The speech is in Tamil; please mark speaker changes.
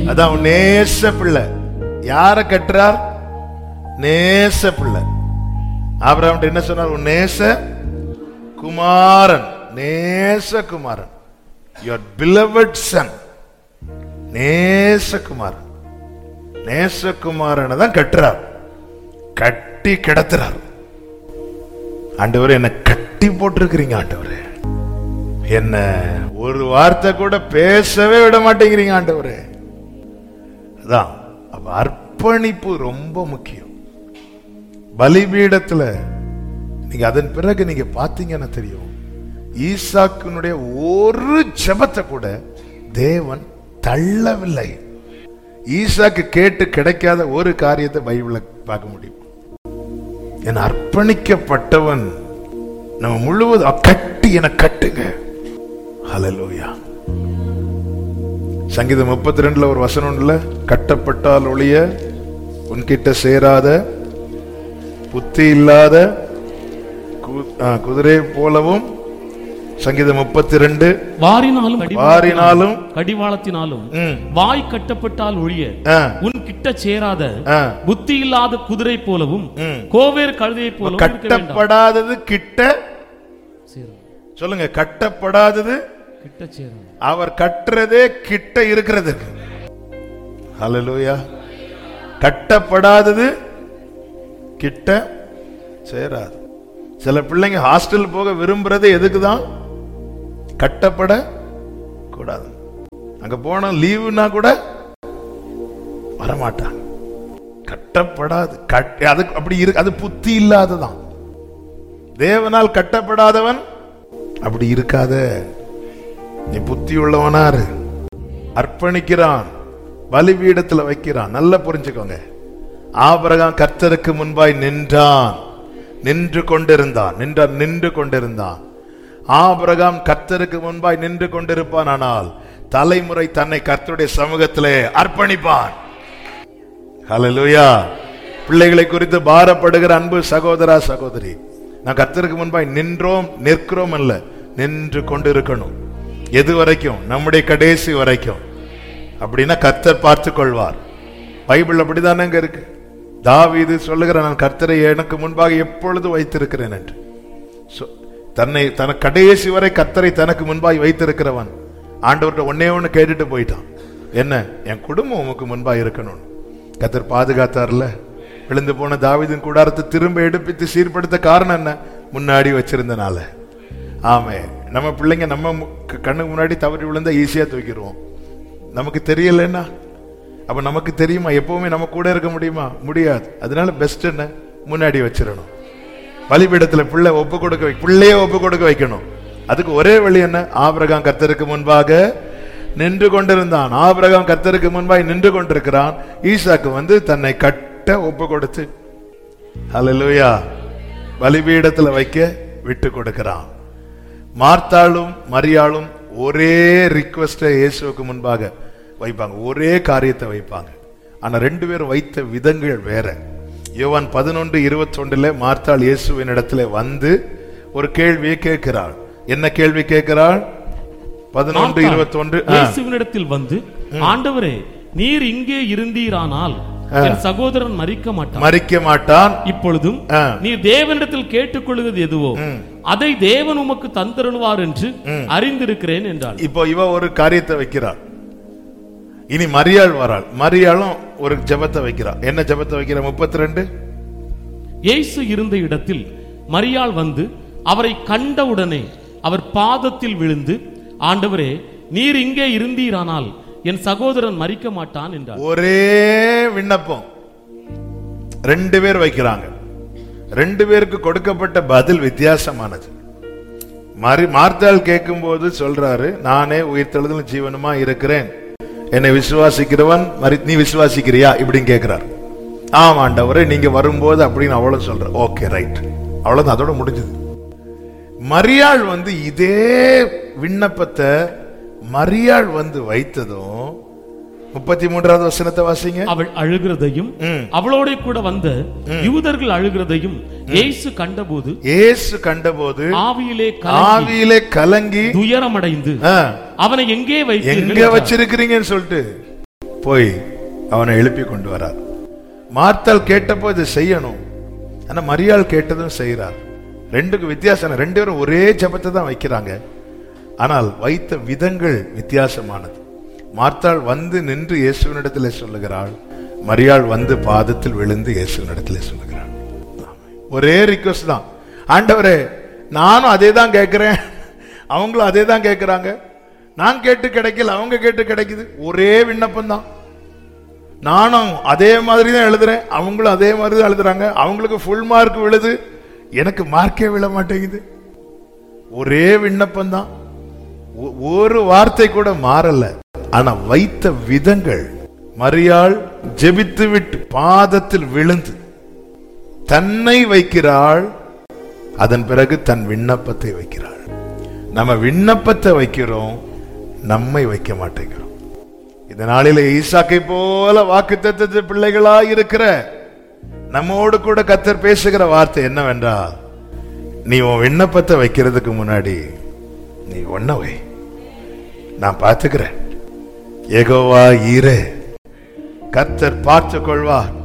Speaker 1: அதான் உன் நேச பிள்ளை யார கட்டுறார் நேச பிள்ளை ஆபிரகாம் என்ன சொன்னார் உன் நேச குமாரன் நேச குமாரன் யுவர் பிலவட் சன் நேசகுமாரன் நேசகுமாரனை தான் கட்டுறார் கட்டி கிடத்துறார் ஆண்டவர் என்ன கட்டி போட்டிருக்கிறீங்க ஆண்டவரே என்ன ஒரு வார்த்தை கூட பேசவே விட மாட்டேங்கிறீங்க ஆண்டவரே அதான் அப்ப அர்ப்பணிப்பு ரொம்ப முக்கியம் பலிபீடத்துல நீங்க அதன் பிறகு நீங்க பாத்தீங்கன்னா தெரியும் ஈசாக்கினுடைய ஒரு ஜெபத்தை கூட தேவன் தள்ளவில்லை ஈசாக்கு கேட்டு கிடைக்காத ஒரு காரியத்தை பைபிள்ல பார்க்க முடியும் என அர்ப்பணிக்கப்பட்டவன் நம்ம முழுவதும் அ, கட்டி என கட்டுங்க ஹalleluya சங்கீதம் முப்பத்தி ரெண்டுல ஒரு வசனம் இல்ல கட்டப்பட்டால் ஒழிய உன்கிட்ட சேராத புத்தி இல்லாத கு- ஆ, குதிரை போலவும் சங்கீதம் முப்பத்தி ரெண்டு
Speaker 2: வாரினாலும்
Speaker 1: வாரினாலும்
Speaker 2: கடிவாளத்தினாலும்
Speaker 1: ம்,
Speaker 2: வாய் கட்டப்பட்டால் ஒழிய
Speaker 1: ஆ,
Speaker 2: உன் கிட்ட சேராத
Speaker 1: ஆ,
Speaker 2: புத்தி இல்லாத குதிரை போலவும்
Speaker 1: ம்.
Speaker 2: கோவேர் கழுதையை போலவும் இருக்க வேண்டாம்
Speaker 1: கட்டப்படாதது கிட்ட
Speaker 2: சேரும்.
Speaker 1: சொல்லுங்க கட்டப்படாதது
Speaker 2: கிட்ட சேரும்
Speaker 1: அவர் கட்டுறதே கிட்ட இருக்கிறது ஹalleluya கட்டப்படாதது கிட்ட சேராது சில பிள்ளைங்க ஹாஸ்டல் போக விரும்புறது எதுக்கு தான் கட்டப்பட கூடாது அங்க போன லீவுனா கூட வரமாட்டாங்க கட்டப்படாது கட் அது அப்படி இரு அது புத்தி இல்லாததான் தேவனால் கட்டப்படாதவன் அப்படி இருக்காத நீ புத்தி உள்ளவனாரு அர்ப்பணிக்கிறான் பலிபீடத்துல வைக்கிறான் நல்லா புரிஞ்சுக்கோங்க ஆபிரகாம் கர்த்தருக்கு முன்பாய் நின்றான் நின்று கொண்டிருந்தான் நின்றான் நின்று கொண்டிருந்தான் ஆபிரகாம் கர்த்தருக்கு முன்பாய் நின்று கொண்டிருப்பான் ஆனால் தலைமுறை தன்னை கர்த்தருடைய சமூகத்திலே அர்ப்பணிப்பான் ஹalleluya பிள்ளைகளை குறித்து பாரப்படுகிற அன்பு சகோதரா சகோதரி நான் கர்த்தருக்கு முன்பாய் நின்றோம் நிற்கிறோம் அல்ல நின்று கொண்டிருக்கணும் எது வரைக்கும் நம்முடைய கடைசி வரைக்கும் அப்படின்னா கர்த்தர் பார்த்து கொள்வார் பைபிள் அப்படிதானங்க இருக்கு தாவீது சொல்லுகிற நான் கர்த்தரை எனக்கு முன்பாக எப்பொழுது வைத்திருக்கிறேன் என்று சொ- தன்னை தன கடைசி வரை கர்த்தரை தனக்கு முன்பாய் வைத்திருக்கிறவன் ஆண்டவர்கிட்ட ஒன்னே ஒண்ணு கேட்டுட்டு போயிட்டான் என்ன என் குடும்பம் உமக்கு முன்பாய் இருக்கணும் கர்த்தர் பாதுகாத்தார்ல விழுந்து போன தாவீதின் கூடாரத்தை திரும்ப எடுப்பித்து சீர்படுத்த காரணம் என்ன முன்னாடி வச்சிருந்தனால ஆமே நம்ம பிள்ளைங்க நம்ம மு- க- கண்ணுக்கு முன்னாடி தவறி விழுந்தா ஈஸியா தூக்கிடுவோம் நமக்கு தெரியலன்னா அப்ப நமக்கு தெரியுமா எப்பவுமே நம்ம கூட இருக்க முடியுமா முடியாது அதனால பெஸ்ட் என்ன முன்னாடி வச்சிடணும் பலிபீடத்துல பிள்ளை ஒப்பு கொடுக்க வை பிள்ளையே ஒப்பு கொடுக்க வைக்கணும் அதுக்கு ஒரே வழி என்ன ஆபிரகாம் கர்த்தருக்கு முன்பாக நின்று கொண்டிருந்தான் ஆபிரகாம் கர்த்தருக்கு முன்பாய் நின்று கொண்டிருக்கிறான் ஈசாக்கு வந்து தன்னை கட்ட ஒப்பு கொடுத்து ஹalleluya பலிபீடத்துல வைக்க விட்டு கொடுக்கிறான் மார்த்தாளும் மரியாளும் ஒரே ரிக்வெஸ்டை இயேசுவுக்கு முன்பாக வைப்பாங்க ஒரே காரியத்தை வைப்பாங்க ஆனா ரெண்டு பேரும் வைத்த விதங்கள் வேற யோவான் பதினொன்று இருபத்தொன்றுல மார்த்தாள் இயேசுவின் இடத்துல வந்து ஒரு கேள்வியை கேட்கிறாள் என்ன கேள்வி கேட்கிறாள் பதினொன்று
Speaker 2: மார்த்தாள்
Speaker 1: இருபத்தொன்று ஆ.
Speaker 2: இயேசுவினிடத்தில் வந்து ஆண்டவரே நீர் இங்கே இருந்தீரானால் என் சகோதரன் மறிக்க மாட்டான்
Speaker 1: மறிக்க மாட்டான்
Speaker 2: இப்பொழுதும்
Speaker 1: ஆ.
Speaker 2: நீர் தேவனிடத்தில் கேட்டுக்கொள்வது எதுவோ அதை தேவன் உமக்கு தந்தருள்வார் என்று அறிந்திருக்கிறேன் என்றாள்
Speaker 1: இப்போ இவ ஒரு காரியத்தை வைக்கிறாள் இனி மரியாள் வராள் மரியாளும் ஒரு ஜெபத்தை வைக்கிறாள் என்ன ஜெபத்தை வைக்கிறா முப்பத்தி ரெண்டு
Speaker 2: இயேசு இருந்த இடத்தில் மரியாள் வந்து அவரை கண்டவுடனே அவர் பாதத்தில் விழுந்து ஆண்டவரே நீர் இங்கே இருந்தீரானால் என் சகோதரன் மறிக்க மாட்டான் என்றார்
Speaker 1: ஒரே விண்ணப்பம் ரெண்டு பேர் வைக்கிறாங்க ரெண்டு பேருக்கு கொடுக்கப்பட்ட பதில் வித்தியாசமானது மறி மார்த்தாள் கேட்கும்போது சொல்றாரு நானே உயிர்த்தெழுதலும் ஜீவனுமா இருக்கிறேன் என்னை விசுவாசிக்கிறவன் மறி நீ விசுவாசிக்கிறியா இப்படின்னு கேட்கிறார் ஆமா ஆண்டவரே நீங்க வரும்போது அப்படின்னு அவளும் சொல்ற ஓகே ரைட் அவ்வளவுதான் அதோட முடிஞ்சது மரியாள் வந்து இதே விண்ணப்பத்தை மரியாள் வந்து வைத்ததும் முப்பத்தி மூன்றாவது வசனத்தை வாசிங்க
Speaker 2: அவள் அழுகிறதையும்
Speaker 1: ம்.
Speaker 2: அவளோட கூட வந்த யூதர்கள் அழுகிறதையும் இயேசு கண்டபோது
Speaker 1: இயேசு கண்டபோது
Speaker 2: ஆவியிலே கலங்கி
Speaker 1: ஆவியிலே கலங்கி
Speaker 2: துயரமடைந்து
Speaker 1: ஆ,
Speaker 2: அவனை எங்கே
Speaker 1: எங்க
Speaker 2: வைத்தீர்கள் என்றார்.
Speaker 1: வச்சிருக்கிறீங்கன்னு சொல்லிட்டு போய் அவனை எழுப்பி கொண்டு வரார் மார்த்தால் கேட்டப்போ இதை செய்யணும் ஆனா மரியாள் கேட்டதும் செய்கிறார் ரெண்டுக்கு வித்தியாசம் ரெண்டு பேரும் ஒரே ஜெபத்தை தான் வைக்கிறாங்க ஆனால் வைத்த விதங்கள் வித்தியாசமானது மார்த்தாள் வந்து நின்று இயேசுவினிடத்தில் சொல்லுகிறாள் மரியாள் வந்து பாதத்தில் விழுந்து இயேசுவினிடத்தில் சொல்லுகிறாள் ஒரே ரிக்வஸ்ட் தான் ஆண்டவரே நானும் அதே தான் கேட்கிறேன் அவங்களும் அதே தான் கேட்கிறாங்க நான் கேட்டு கிடைக்கல அவங்க கேட்டு கிடைக்குது ஒரே விண்ணப்பம் தான் நானும் அதே மாதிரி தான் எழுதுறேன் அவங்களும் அதே மாதிரி தான் எழுதுறாங்க அவங்களுக்கு ஃபுல் மார்க் விழுது எனக்கு மார்க்கே விழ மாட்டேங்குது ஒரே விண்ணப்பம் தான் ஒ- ஒரு வார்த்தை கூட மாறல ஆனா வைத்த விதங்கள் மரியாள் ஜெபித்து விட்டு பாதத்தில் விழுந்து தன்னை வைக்கிறாள் அதன் பிறகு தன் விண்ணப்பத்தை வைக்கிறாள் நம்ம விண்ணப்பத்தை வைக்கிறோம் நம்மை வைக்க மாட்டேங்கிறோம் இந்த நாளில ஈசாக்கை போல வாக்கு பிள்ளைகளா இருக்கிற நம்மோடு கூட கத்தர் பேசுகிற வார்த்தை என்னவென்றால் நீ உன் விண்ணப்பத்தை வைக்கிறதுக்கு முன்னாடி நீ ஒன்ன வை நான் பார்த்துக்கிறேன் ஏகோவா ஈரே கர்த்தர் பார்த்து கொள்வார்